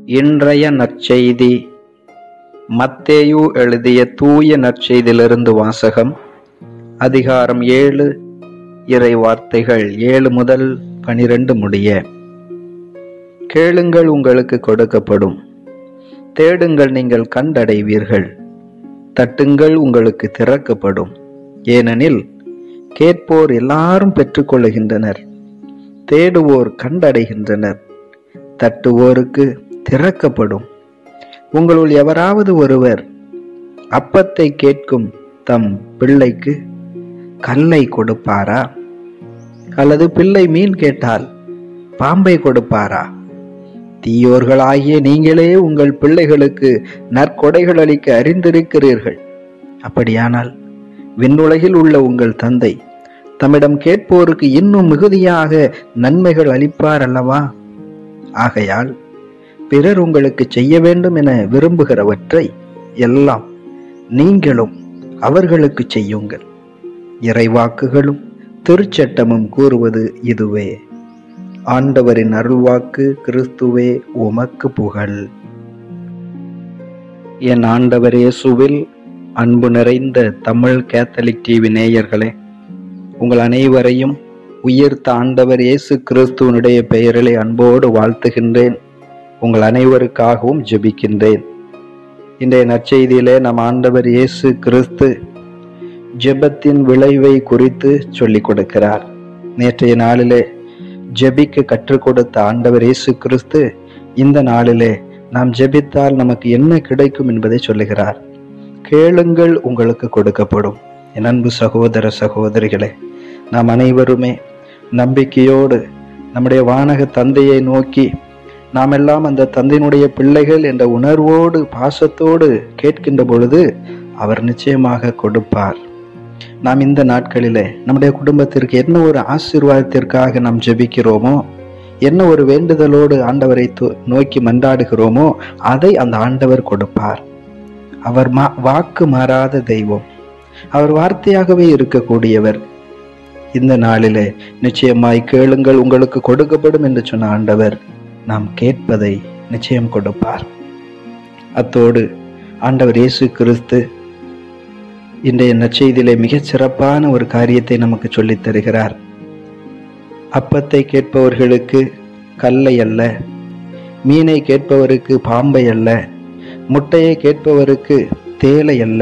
இன்றைய நற்செய்தி மத்தேயு எழுதிய தூய நற்செய்தியிலிருந்து வாசகம் அதிகாரம் ஏழு இறை வார்த்தைகள் ஏழு முதல் பனிரெண்டு முடிய கேளுங்கள் உங்களுக்கு கொடுக்கப்படும் தேடுங்கள் நீங்கள் கண்டடைவீர்கள் தட்டுங்கள் உங்களுக்கு திறக்கப்படும் ஏனெனில் கேட்போர் எல்லாரும் பெற்றுக்கொள்ளுகின்றனர் தேடுவோர் கண்டடைகின்றனர் தட்டுவோருக்கு திறக்கப்படும் உங்களுள் எவராவது ஒருவர் அப்பத்தை கேட்கும் தம் பிள்ளைக்கு கல்லை கொடுப்பாரா அல்லது பிள்ளை மீன் கேட்டால் பாம்பை கொடுப்பாரா தீயோர்களாகிய நீங்களே உங்கள் பிள்ளைகளுக்கு நற்கொடைகள் அளிக்க அறிந்திருக்கிறீர்கள் அப்படியானால் விண்ணுலகில் உள்ள உங்கள் தந்தை தம்மிடம் கேட்போருக்கு இன்னும் மிகுதியாக நன்மைகள் அளிப்பார் அல்லவா ஆகையால் பிறர் உங்களுக்கு செய்ய வேண்டும் என விரும்புகிறவற்றை எல்லாம் நீங்களும் அவர்களுக்கு செய்யுங்கள் இறைவாக்குகளும் திருச்சட்டமும் கூறுவது இதுவே ஆண்டவரின் அருள்வாக்கு கிறிஸ்துவே உமக்கு புகழ் என் ஆண்டவர் இயேசுவில் அன்பு நிறைந்த தமிழ் கேத்தலிக் டிவி நேயர்களே உங்கள் அனைவரையும் உயிர்த்த ஆண்டவர் இயேசு கிறிஸ்துவனுடைய பெயரிலே அன்போடு வாழ்த்துகின்றேன் உங்கள் அனைவருக்காகவும் ஜெபிக்கின்றேன் இன்றைய நற்செய்தியிலே நம் ஆண்டவர் இயேசு கிறிஸ்து ஜெபத்தின் விளைவை குறித்து சொல்லிக் கொடுக்கிறார் நேற்றைய நாளிலே ஜெபிக்க கற்றுக் கொடுத்த ஆண்டவர் இயேசு கிறிஸ்து இந்த நாளிலே நாம் ஜெபித்தால் நமக்கு என்ன கிடைக்கும் என்பதை சொல்லுகிறார் கேளுங்கள் உங்களுக்கு கொடுக்கப்படும் என் அன்பு சகோதர சகோதரிகளே நாம் அனைவருமே நம்பிக்கையோடு நம்முடைய வானக தந்தையை நோக்கி நாம் எல்லாம் அந்த தந்தையினுடைய பிள்ளைகள் என்ற உணர்வோடு பாசத்தோடு கேட்கின்ற பொழுது அவர் நிச்சயமாக கொடுப்பார் நாம் இந்த நாட்களிலே நம்முடைய குடும்பத்திற்கு என்ன ஒரு ஆசீர்வாதத்திற்காக நாம் ஜெபிக்கிறோமோ என்ன ஒரு வேண்டுதலோடு ஆண்டவரை நோக்கி மன்றாடுகிறோமோ அதை அந்த ஆண்டவர் கொடுப்பார் அவர் மா வாக்கு மாறாத தெய்வம் அவர் வார்த்தையாகவே இருக்கக்கூடியவர் இந்த நாளிலே நிச்சயமாய் கேளுங்கள் உங்களுக்கு கொடுக்கப்படும் என்று சொன்ன ஆண்டவர் நாம் கேட்பதை நிச்சயம் கொடுப்பார் அத்தோடு ஆண்டவர் இயேசு கிறிஸ்து இன்றைய நற்செய்தியிலே மிகச் சிறப்பான ஒரு காரியத்தை நமக்கு சொல்லித் தருகிறார் அப்பத்தை கேட்பவர்களுக்கு கல்லை அல்ல மீனை கேட்பவருக்கு பாம்பை அல்ல முட்டையை கேட்பவருக்கு தேலை அல்ல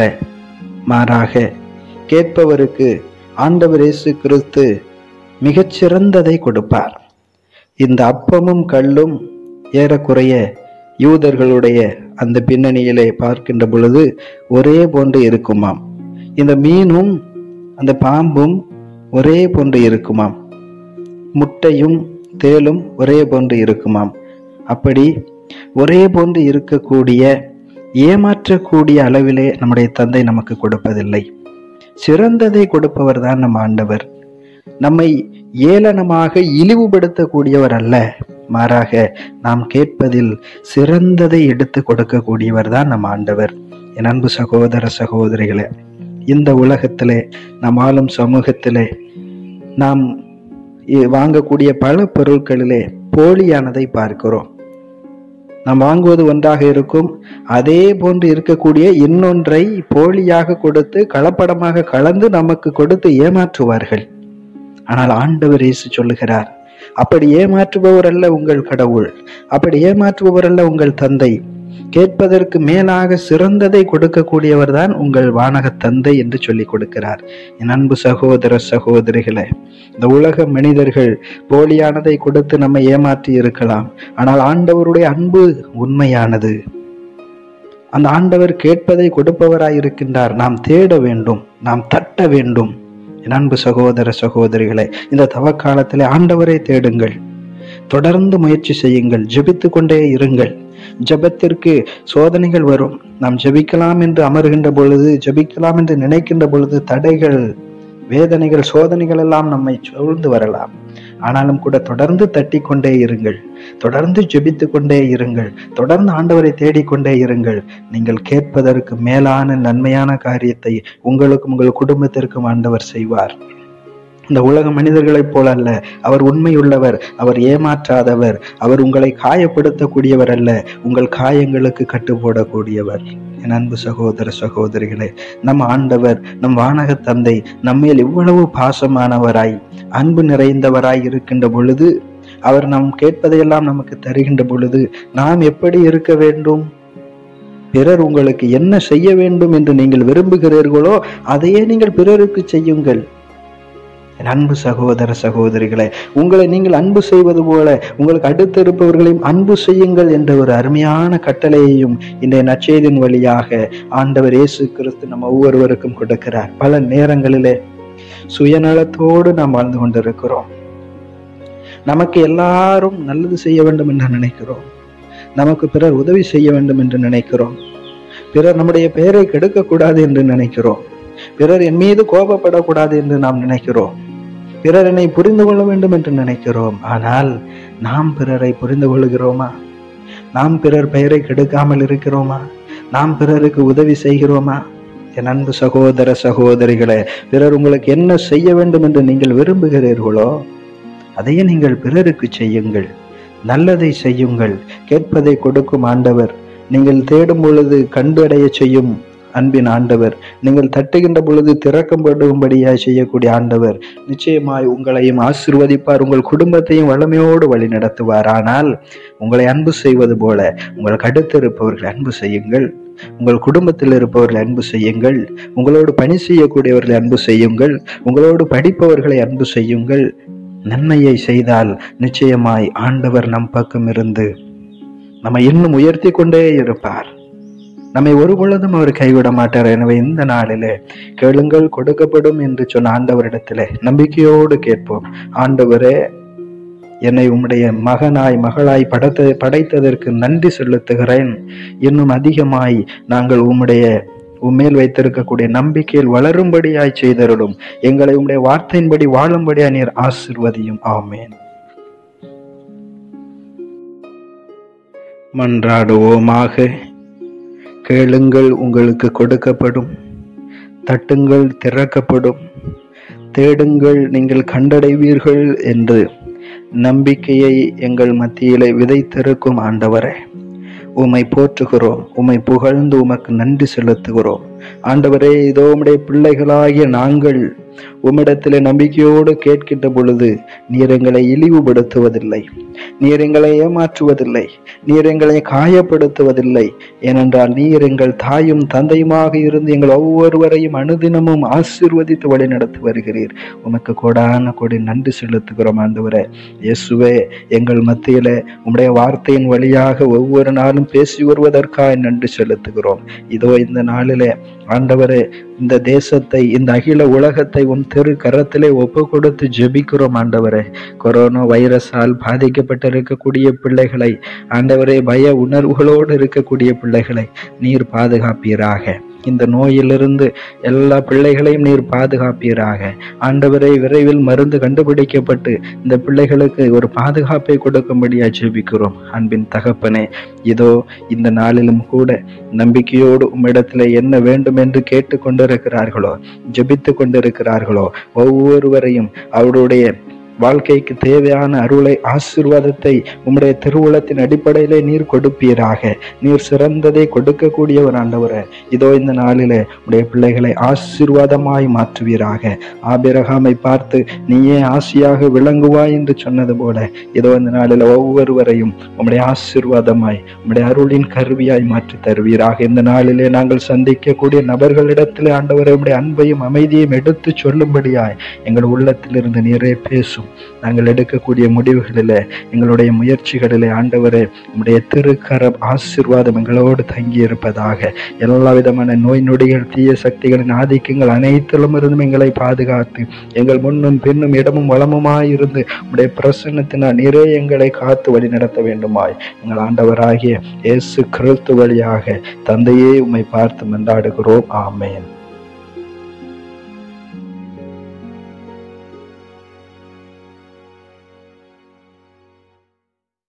மாறாக கேட்பவருக்கு ஆண்டவர் இயேசு கிறிஸ்து மிகச்சிறந்ததை கொடுப்பார் இந்த அப்பமும் கல்லும் ஏறக்குறைய யூதர்களுடைய அந்த பின்னணியிலே பார்க்கின்ற பொழுது ஒரே போன்று இருக்குமாம் இந்த மீனும் அந்த பாம்பும் ஒரே போன்று இருக்குமாம் முட்டையும் தேலும் ஒரே போன்று இருக்குமாம் அப்படி ஒரே போன்று இருக்கக்கூடிய ஏமாற்றக்கூடிய அளவிலே நம்முடைய தந்தை நமக்கு கொடுப்பதில்லை சிறந்ததை கொடுப்பவர் தான் நம் ஆண்டவர் நம்மை ஏளனமாக இழிவுபடுத்தக்கூடியவர் அல்ல மாறாக நாம் கேட்பதில் சிறந்ததை எடுத்து கொடுக்கக்கூடியவர் தான் நம் ஆண்டவர் என் அன்பு சகோதர சகோதரிகளே இந்த உலகத்திலே நாம் ஆளும் சமூகத்திலே நாம் வாங்கக்கூடிய பல பொருட்களிலே போலியானதை பார்க்கிறோம் நாம் வாங்குவது ஒன்றாக இருக்கும் அதே போன்று இருக்கக்கூடிய இன்னொன்றை போலியாக கொடுத்து கலப்படமாக கலந்து நமக்கு கொடுத்து ஏமாற்றுவார்கள் ஆனால் ஆண்டவர் இயேசு சொல்லுகிறார் அப்படி ஏமாற்றுபவர் அல்ல உங்கள் கடவுள் அப்படி ஏமாற்றுபவர் அல்ல உங்கள் தந்தை கேட்பதற்கு மேலாக சிறந்ததை கொடுக்கக்கூடியவர் தான் உங்கள் வானக தந்தை என்று சொல்லி கொடுக்கிறார் என் அன்பு சகோதர சகோதரிகளே இந்த உலக மனிதர்கள் போலியானதை கொடுத்து நம்மை ஏமாற்றி இருக்கலாம் ஆனால் ஆண்டவருடைய அன்பு உண்மையானது அந்த ஆண்டவர் கேட்பதை கொடுப்பவராய் இருக்கின்றார் நாம் தேட வேண்டும் நாம் தட்ட வேண்டும் என் அன்பு சகோதர சகோதரிகளே இந்த தவக்காலத்திலே ஆண்டவரை தேடுங்கள் தொடர்ந்து முயற்சி செய்யுங்கள் ஜெபித்து கொண்டே இருங்கள் ஜபத்திற்கு சோதனைகள் வரும் நாம் ஜெபிக்கலாம் என்று அமர்கின்ற பொழுது ஜெபிக்கலாம் என்று நினைக்கின்ற பொழுது தடைகள் வேதனைகள் சோதனைகள் எல்லாம் நம்மை சூழ்ந்து வரலாம் ஆனாலும் கூட தொடர்ந்து தட்டி கொண்டே இருங்கள் தொடர்ந்து ஜெபித்து கொண்டே இருங்கள் தொடர்ந்து ஆண்டவரை தேடிக்கொண்டே இருங்கள் நீங்கள் கேட்பதற்கு மேலான நன்மையான காரியத்தை உங்களுக்கும் உங்கள் குடும்பத்திற்கும் ஆண்டவர் செய்வார் இந்த உலக மனிதர்களைப் போல அல்ல அவர் உண்மையுள்ளவர் அவர் ஏமாற்றாதவர் அவர் உங்களை காயப்படுத்தக்கூடியவர் அல்ல உங்கள் காயங்களுக்கு கட்டுப்போடக்கூடியவர் என் அன்பு சகோதர சகோதரிகளே நம் ஆண்டவர் நம் வானக தந்தை நம்மேல் இவ்வளவு பாசமானவராய் அன்பு நிறைந்தவராய் இருக்கின்ற பொழுது அவர் நாம் கேட்பதையெல்லாம் நமக்கு தருகின்ற பொழுது நாம் எப்படி இருக்க வேண்டும் பிறர் உங்களுக்கு என்ன செய்ய வேண்டும் என்று நீங்கள் விரும்புகிறீர்களோ அதையே நீங்கள் பிறருக்கு செய்யுங்கள் என் அன்பு சகோதர சகோதரிகளே உங்களை நீங்கள் அன்பு செய்வது போல உங்களுக்கு அடுத்திருப்பவர்களையும் அன்பு செய்யுங்கள் என்ற ஒரு அருமையான கட்டளையையும் இன்றைய நற்செய்தின் வழியாக ஆண்டவர் இயேசு கிறிஸ்து நம்ம ஒவ்வொருவருக்கும் கொடுக்கிறார் பல நேரங்களிலே சுயநலத்தோடு நாம் வாழ்ந்து கொண்டிருக்கிறோம் நமக்கு எல்லாரும் நல்லது செய்ய வேண்டும் என்று நினைக்கிறோம் நமக்கு பிறர் உதவி செய்ய வேண்டும் என்று நினைக்கிறோம் பிறர் நம்முடைய பெயரை கெடுக்கக்கூடாது என்று நினைக்கிறோம் பிறர் என் மீது கோபப்படக்கூடாது என்று நாம் நினைக்கிறோம் பிறர் என்னை புரிந்து கொள்ள வேண்டும் என்று நினைக்கிறோம் ஆனால் நாம் பிறரை புரிந்து கொள்கிறோமா நாம் பிறர் பெயரை கெடுக்காமல் இருக்கிறோமா நாம் பிறருக்கு உதவி செய்கிறோமா என் அன்பு சகோதர சகோதரிகளே பிறர் உங்களுக்கு என்ன செய்ய வேண்டும் என்று நீங்கள் விரும்புகிறீர்களோ அதையே நீங்கள் பிறருக்கு செய்யுங்கள் நல்லதை செய்யுங்கள் கேட்பதை கொடுக்கும் ஆண்டவர் நீங்கள் தேடும் பொழுது கண்டு அடைய செய்யும் அன்பின் ஆண்டவர் நீங்கள் தட்டுகின்ற பொழுது திறக்கப்படும்படியாய் செய்யக்கூடிய ஆண்டவர் நிச்சயமாய் உங்களையும் ஆசிர்வதிப்பார் உங்கள் குடும்பத்தையும் வளமையோடு வழி நடத்துவார் ஆனால் உங்களை அன்பு செய்வது போல உங்களுக்கு அடுத்து இருப்பவர்களை அன்பு செய்யுங்கள் உங்கள் குடும்பத்தில் இருப்பவர்களை அன்பு செய்யுங்கள் உங்களோடு பணி செய்யக்கூடியவர்களை அன்பு செய்யுங்கள் உங்களோடு படிப்பவர்களை அன்பு செய்யுங்கள் நன்மையை செய்தால் நிச்சயமாய் ஆண்டவர் நம் பக்கம் இருந்து நம்மை இன்னும் உயர்த்தி கொண்டே இருப்பார் நம்மை ஒரு பொழுதும் அவர் கைவிட மாட்டார் எனவே இந்த நாளிலே கேளுங்கள் கொடுக்கப்படும் என்று சொன்ன ஆண்டவரிடத்திலே நம்பிக்கையோடு கேட்போம் ஆண்டவரே என்னை உம்முடைய மகனாய் மகளாய் படைத்த படைத்ததற்கு நன்றி செலுத்துகிறேன் இன்னும் அதிகமாய் நாங்கள் உம்முடைய உம்மேல் வைத்திருக்கக்கூடிய நம்பிக்கையில் வளரும்படியாய் செய்தருளும் எங்களை உம்முடைய வார்த்தையின்படி வாழும்படியாய் நீர் ஆசிர்வதியும் ஆமேன் மன்றாடுவோமாக கேளுங்கள் உங்களுக்கு கொடுக்கப்படும் தட்டுங்கள் திறக்கப்படும் தேடுங்கள் நீங்கள் கண்டடைவீர்கள் என்று நம்பிக்கையை எங்கள் மத்தியிலே விதைத்திருக்கும் ஆண்டவரே உம்மை போற்றுகிறோம் உம்மை புகழ்ந்து உமக்கு நன்றி செலுத்துகிறோம் ஆண்டவரே இதோ உம்முடைய பிள்ளைகளாகிய நாங்கள் உம்மிடத்திலே நம்பிக்கையோடு கேட்கின்ற பொழுது நீர் எங்களை இழிவுபடுத்துவதில்லை நீர் எங்களை ஏமாற்றுவதில்லை நீர் எங்களை காயப்படுத்துவதில்லை ஏனென்றால் நீர் எங்கள் தாயும் தந்தையுமாக இருந்து எங்கள் ஒவ்வொருவரையும் அனுதினமும் ஆசீர்வதித்து வழி நடத்தி வருகிறீர் உமக்கு கோடான கோடி நன்றி செலுத்துகிறோம் ஆண்டவரே இயேசுவே எங்கள் மத்தியில உம்முடைய வார்த்தையின் வழியாக ஒவ்வொரு நாளும் பேசி வருவதற்காக நன்றி செலுத்துகிறோம் இதோ இந்த நாளிலே ஆண்டவரே இந்த தேசத்தை இந்த அகில உலகத்தை உன் திரு கரத்திலே ஒப்பு கொடுத்து ஜெபிக்கிறோம் ஆண்டவரே கொரோனா வைரஸால் பாதிக்கப்பட்டிருக்கக்கூடிய பிள்ளைகளை ஆண்டவரே பய உணர்வுகளோடு இருக்கக்கூடிய பிள்ளைகளை நீர் பாதுகாப்பீராக இந்த நோயிலிருந்து எல்லா பிள்ளைகளையும் நீர் பாதுகாப்பீராக ஆண்டவரை விரைவில் மருந்து கண்டுபிடிக்கப்பட்டு இந்த பிள்ளைகளுக்கு ஒரு பாதுகாப்பை கொடுக்கும்படியா ஜெபிக்கிறோம் அன்பின் தகப்பனே இதோ இந்த நாளிலும் கூட நம்பிக்கையோடு உம்மிடத்தில் என்ன வேண்டும் என்று கேட்டு கொண்டிருக்கிறார்களோ ஜெபித்து கொண்டிருக்கிறார்களோ ஒவ்வொருவரையும் அவருடைய வாழ்க்கைக்கு தேவையான அருளை ஆசிர்வாதத்தை உம்முடைய திருவுளத்தின் அடிப்படையிலே நீர் கொடுப்பீராக நீர் சிறந்ததை கொடுக்கக்கூடியவர் ஆண்டவரே இதோ இந்த நாளிலே உடைய பிள்ளைகளை ஆசீர்வாதமாய் மாற்றுவீராக ஆபிரகாமை பார்த்து நீயே ஆசியாக விளங்குவாய் என்று சொன்னது போல இதோ இந்த நாளில் ஒவ்வொருவரையும் உம்முடைய ஆசீர்வாதமாய் உம்முடைய அருளின் கருவியாய் மாற்றி தருவீராக இந்த நாளிலே நாங்கள் சந்திக்கக்கூடிய நபர்களிடத்திலே ஆண்டவரை உம்முடைய அன்பையும் அமைதியையும் எடுத்து சொல்லும்படியாய் எங்கள் உள்ளத்திலிருந்து நீரே பேசும் நாங்கள் எடுக்கக்கூடிய முடிவுகளிலே எங்களுடைய முயற்சிகளிலே ஆண்டவரே உம்முடைய திருக்கரம் ஆசீர்வாதம் எங்களோடு தங்கி இருப்பதாக எல்லா விதமான நோய் நொடிகள் தீய சக்திகளின் ஆதிக்கங்கள் அனைத்திலும் இருந்தும் எங்களை பாதுகாத்து எங்கள் முன்னும் பின்னும் இடமும் வளமுமாய் இருந்து உம்முடைய பிரசன்னத்தினால் நீரே எங்களை காத்து வழி நடத்த வேண்டுமாய் எங்கள் ஆண்டவராகிய இயேசு கிறிஸ்து வழியாக தந்தையே உம்மை பார்த்து மன்றாடுகிறோம் ஆமேன்